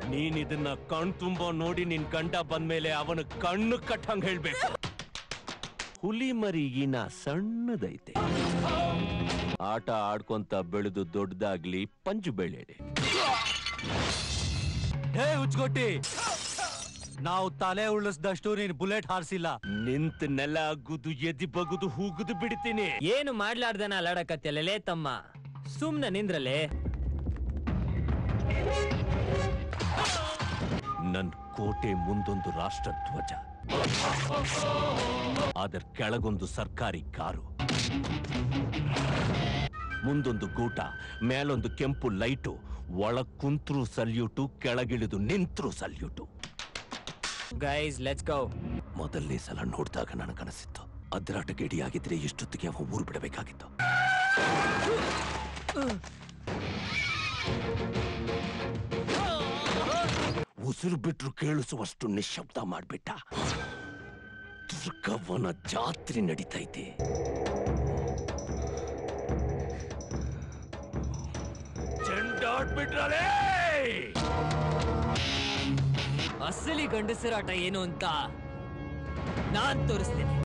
ನೀನ್ ಇದನ್ನ ಕಣ್ ತುಂಬೋ ನೋಡಿ ನಿನ್ ಗಂಡ ಬಂದ್ಮೇಲೆ ಅವನ ಕಣ್ಣು ಕಟ್ಟಂಗ್ ಹೇಳ್ಬೇಕು ಹುಲಿ ಮರಿಗಿನ ಸಣ್ಣದೈತೆ ಆಟ ಆಡ್ಕೊಂತ ಬೆಳೆದು ದೊಡ್ಡದಾಗ್ಲಿ ಪಂಚು ಬೆಳೆಯಲಿ ಹೇ ಉಚ್ಕೊಟ್ಟಿ ನಾವು ತಲೆ ಉಳಿಸ್ದಷ್ಟು ನೀನ್ ಬುಲೆಟ್ ಹಾರಿಸಿಲ್ಲ ನಿಂತ ನೆಲ ಅಗ್ಗುದು ಎದಿ ಬಗುದು ಹೂಗುದು ಬಿಡ್ತೀನಿ ಏನು ಮಾಡ್ಲಾರ್ದನ ಅಲಾಡಕತ್ತಲೇ ತಮ್ಮ ಸುಮ್ನ ನಿಂದ್ರಲೆ ನನ್ ಕೋಟೆ ಮುಂದೊಂದು ರಾಷ್ಟ್ರ ಧ್ವಜ ಅದರ ಕೆಳಗೊಂದು ಸರ್ಕಾರಿ ಕಾರು ಮುಂದೊಂದು ಗೂಟ ಮೇಲೊಂದು ಕೆಂಪು ಲೈಟು ಒಳ ಕುಂತ್ರು ಸಲ್ಯೂಟು ಕೆಳಗಿಳಿದು ನಿಂತ್ರು ಸಲ್ಯೂಟು ಗೈಸ್ ಲೆಟ್ಸ್ ಗೋ ಮೊದಲನೇ ಸಲ ನೋಡಿದಾಗ ನನಗನಿಸಿತ್ತು ಅದ್ರಾಟ ಗೆಡಿಯಾಗಿದ್ರೆ ಎಷ್ಟೊತ್ತಿಗೆ ಅವ ಊರು ಬಿಡಬೇಕಾಗಿತ್ತು ಉಸಿರು ಬಿಟ್ರು ಕೇಳಿಸುವಷ್ಟು ನಿಶ್ಶಬ್ದ ಮಾಡ್ಬಿಟ್ಟ ದುರ್ಗವ್ವನ ಜಾತ್ರೆ ನಡೀತೈತೆ ಚೆಂಡಾಡ್ಬಿಟ್ರಲೇ ಅಸಲಿ ಗಂಡಸರಾಟ ಏನು ಅಂತ ನಾನ್ ತೋರಿಸ್ತೇನೆ